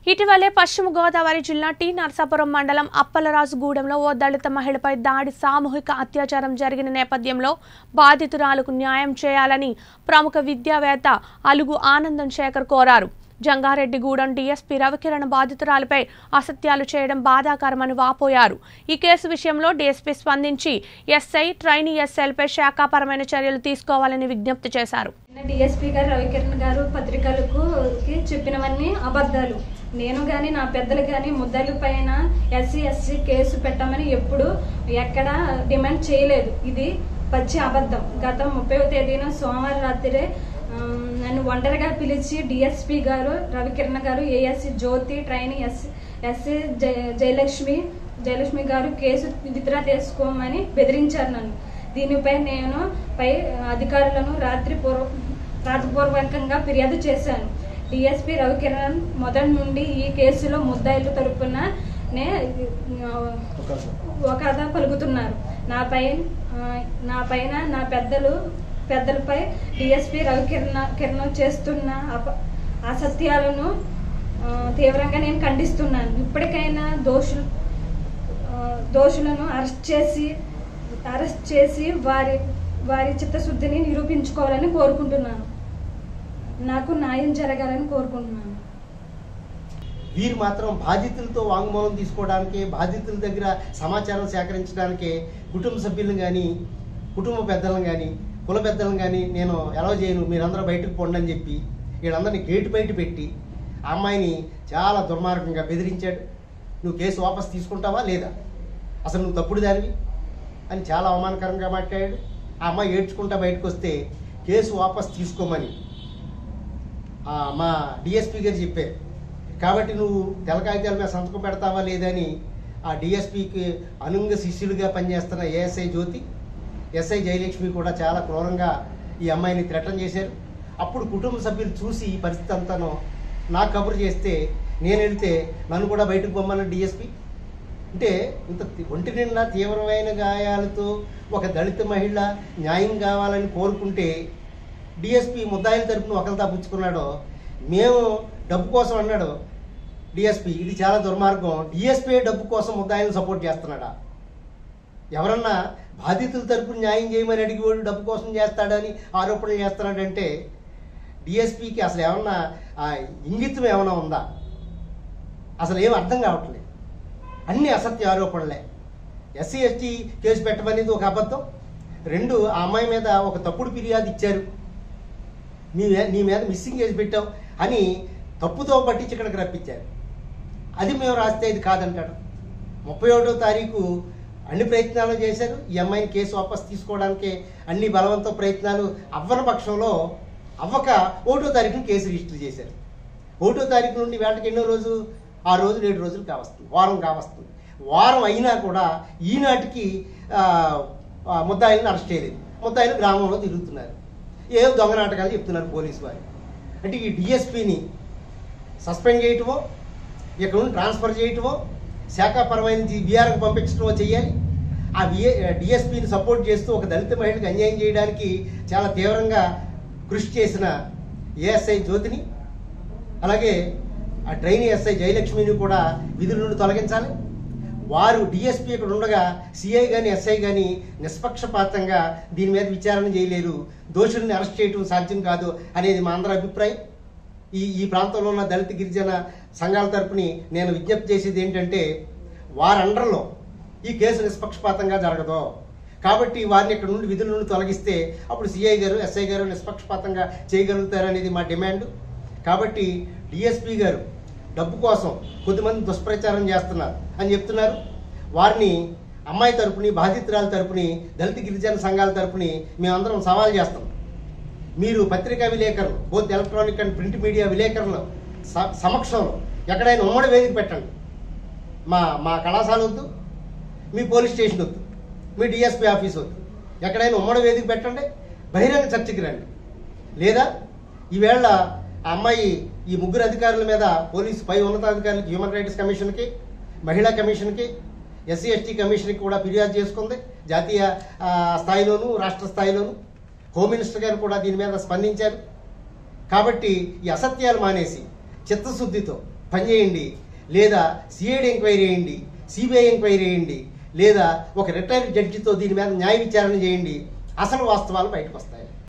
ఇటీవలే పశ్చిమ గోదావరి జిల్లా టి నరసాపురం మండలం అప్పలరాజుగూడెంలో ఓ దళిత మహిళపై దాడి సామూహిక అత్యాచారం జరిగిన నేపథ్యంలో బాధితురాలకు న్యాయం చేయాలని ప్రముఖ విద్యావేత్త అలుగు ఆనందం శేఖర్ కోరారు జంగారెడ్డిగూడెం డీఎస్పీ రవికిరణ్ బాధితురాలపై అసత్యాలు చేయడం బాధాకరమని వాపోయారు ఈ కేసు విషయంలో డీఎస్పీ స్పందించి ఎస్ఐ ట్రైనీ ఎస్ఐలపై శాఖాపరమైన చర్యలు తీసుకోవాలని విజ్ఞప్తి చేశారు నిన్న డిఎస్పీ గారు రవికిరణ్ గారు పత్రికలకు కి చెప్పినవన్నీ అబద్ధాలు నేను కానీ నా పెద్దలు కానీ ముద్దల పైన ఎస్సీ ఎస్సీ కేసు పెట్టమని ఎప్పుడు ఎక్కడ డిమాండ్ చేయలేదు ఇది పచ్చి అబద్ధం గత ముప్పై తేదీన సోమవారం రాత్రి ఆమ్, నన్ను ఒంటరిగా పిలిచి డిఎస్పీ గారు రవికిరణ్ గారు ASC Jyothi training S SC Jaya Jayalakshmi Jayalakshmi గారు కేసు విత్డ్రా చేసుకోమని బెదిరించారు నన్ను దీనిపై నేను పై అధికారులను రాత్రి పూర్వ రాతపూర్వకంగా ఫిర్యాదు చేశాను డిఎస్పీ రవికిరణ్ మొదటి నుండి ఈ కేసులో ముద్దాయిలు తరపున నే ఒక కథ పలుకుతున్నారు నా పై నా పైన నా పెద్దలు పెద్దలపై డిఎస్పీ రవికిరణ కిరణ్ చేస్తున్న అప అసత్యాలను ఆ, తీవ్రంగా నేను ఖండిస్తున్నాను ఇప్పటికైనా దోషులు ఆ, దోషులను అరెస్ట్ చేసి అరెస్ట్ చేసి వారి వారి చిత్తశుద్ధిని నిరూపించుకోవాలని కోరుకుంటున్నాను నాకు న్యాయం జరగాలని కోరుకుంటున్నాను వీరు మాత్రం బాధితులతో వాంగ్మూలం తీసుకోవడానికి బాధితుల దగ్గర సమాచారం సేకరించడానికి కుటుంబ సభ్యులను కానీ కుటుంబ పెద్దలను కానీ కుల పెద్దలను కానీ నేను ఎలా చేయను మీరందరూ బయటకు పోండి అని చెప్పి వీళ్ళందరినీ గేటు బయట పెట్టి ఆ అమ్మాయిని చాలా దుర్మార్గంగా బెదిరించాడు నువ్వు కేసు వాపస్ తీసుకుంటావా లేదా అసలు నువ్వు తప్పుడు దానివి అని చాలా అవమానకరంగా మాట్లాడాడు ఆ అమ్మాయి ఏడ్చుకుంటా బయటకు వస్తే కేసు వాపస్ తీసుకోమని ఆ, మా డిఎస్పీ గారు చెప్పారు కాబట్టి నువ్వు తెల్ల కాగితాల మీద సంతకం పెడతావా లేదని ఆ డిఎస్పీకి అనుంగ శిష్యులుగా పనిచేస్తున్న ఏఎస్ఐ జ్యోతి ఎస్ఐ జయలక్ష్మి కూడా చాలా క్రూరంగా ఈ అమ్మాయిని థ్రెటన్ చేశారు అప్పుడు కుటుంబ సభ్యులు చూసి ఈ పరిస్థితి అంతాను నాకు కబురు చేస్తే నేను వెళ్తే నన్ను కూడా బయటకు పొమ్మన్న డిఎస్పీ అంటే ఇంత తి- ఒంటి నిండా తీవ్రమైన గాయాలతో ఒక దళిత మహిళ న్యాయం కావాలని కోరుకుంటే డిఎస్పి ముద్దాయిల తరపున ఒకరితో పుచ్చుకున్నాడో మేము డబ్బు కోసం అన్నాడు డిఎస్పి ఇది చాలా దుర్మార్గం డిఎస్పి డబ్బు కోసం ముద్దాయిలను సపోర్ట్ చేస్తున్నాడా ఎవరన్నా బాధితుల తరపున న్యాయం చేయమని అడిగి వాడు డబ్బు కోసం చేస్తాడని ఆరోపణలు చేస్తున్నాడంటే డిఎస్పికి అసలు ఏమన్నా ఆ, ఇంగితం ఏమైనా ఉందా అసలు ఏం అర్థం కావట్లేదు అన్ని అసత్య ఆరోపణలే ఎస్సీ ఎస్టీ కేసు పెట్టమనేది ఒక అబద్ధం రెండు ఆ అమ్మాయి మీద ఒక తప్పుడు ఫిర్యాదు ఇచ్చారు నీ మీద- నీ మీద మిస్సింగ్ కేసు పెట్టావు అని తప్పుతో పట్టించి ఇక్కడికి రప్పించారు అది మేము రాస్తే ఇది కాదంటాడు ముప్పై ఒకటో తారీఖు అన్ని ప్రయత్నాలు చేశారు ఈ అమ్మాయిని కేసు వాపస్ తీసుకోవడానికి అన్ని బలవంత ప్రయత్నాలు అవ్వని పక్షంలో అవ్వక ఒకటో తారీఖున కేసు రిజిస్టర్ చేశారు ఒకటో తారీఖు నుండి వేటకి ఎన్నో రోజు ఆ రోజు ఏడు రోజులు కావస్తుంది వారం కావస్తుంది వారం అయినా కూడా ఈనాటికి ఆ, ఆ, ముద్దాయిలను అరెస్ట్ చేయలేదు ముద్దాయిలు గ్రామంలో తిరుగుతున్నారు ఏదో దొంగ నాటకాలు చెప్తున్నారు పోలీసు వారు అంటే ఈ డిఎస్పిని సస్పెండ్ చేయటమో ఇక్కడ నుండి ట్రాన్స్ఫర్ చేయటమో శాఖాపరమైన బీఆర్కి పంపించడమో చేయాలి ఆ బిఏ డిఎస్పీని సపోర్ట్ చేస్తూ ఒక దళిత మహిళకి అన్యాయం చేయడానికి చాలా తీవ్రంగా కృషి చేసిన ఏఎస్ఐ జ్యోతిని అలాగే ఆ ట్రైనీ ఎస్ఐ జయలక్ష్మిని కూడా విధుల నుండి తొలగించాలి వారు డిఎస్పీ ఇక్కడ ఉండగా సిఐ కానీ ఎస్ఐ కానీ నిష్పక్షపాతంగా దీని మీద విచారణ చేయలేరు దోషుల్ని అరెస్ట్ చేయడం సాధ్యం కాదు అనేది మా అందరి అభిప్రాయం ఈ ఈ ప్రాంతంలో ఉన్న దళిత గిరిజన సంఘాల తరపుని నేను విజ్ఞప్తి చేసేది ఏంటంటే వారి అండర్లో ఈ కేసు నిష్పక్షపాతంగా జరగదు కాబట్టి వారిని ఇక్కడ నుండి విధుల నుండి తొలగిస్తే అప్పుడు సిఐ గారు ఎస్ఐ గారు నిష్పక్షపాతంగా చేయగలుగుతారు అనేది మా డిమాండ్ కాబట్టి డిఎస్పి గారు డబ్బు కోసం కొద్దిమంది దుష్ప్రచారం చేస్తున్నారు అని చెప్తున్నారు వారిని అమ్మాయి తరపుని బాధితురాల తరపుని దళిత గిరిజన సంఘాల తరపుని మేమందరం సవాల్ చేస్తాం మీరు పత్రికా విలేకరులు both electronic and print media విలేకరుల స- సమక్షంలో ఎక్కడైనా ఉమ్మడి వేదిక పెట్టండి మా మా కళాశాల వద్దు మీ పోలీస్ స్టేషన్ వద్దు మీ డిఎస్పీ ఆఫీస్ వద్దు ఎక్కడైనా ఉమ్మడి వేదిక పెట్టండి బహిరంగ చర్చకి రండి లేదా ఈవేళ ఆ అమ్మాయి ఈ ముగ్గురు అధికారుల మీద పోలీసు పై ఉన్నతాధికారులకి హ్యూమన్ రైట్స్ కమిషన్కి మహిళా కమిషన్కి ఎస్సీ ఎస్టీ కమిషన్కి కూడా ఫిర్యాదు చేసుకుంది జాతీయ ఆ, స్థాయిలోను రాష్ట్ర స్థాయిలోను హోమ్ మినిస్టర్ గారు కూడా దీని మీద స్పందించారు కాబట్టి ఈ అసత్యాలు మానేసి చిత్తశుద్ధితో పనిచేయండి లేదా సిఐడి ఎంక్వైరీ చేయండి సిబిఐ ఎంక్వైరీ చేయండి లేదా ఒక రిటైర్డ్ జడ్జితో దీని మీద న్యాయ విచారణ చేయండి అసలు వాస్తవాలు బయటకు వస్తాయి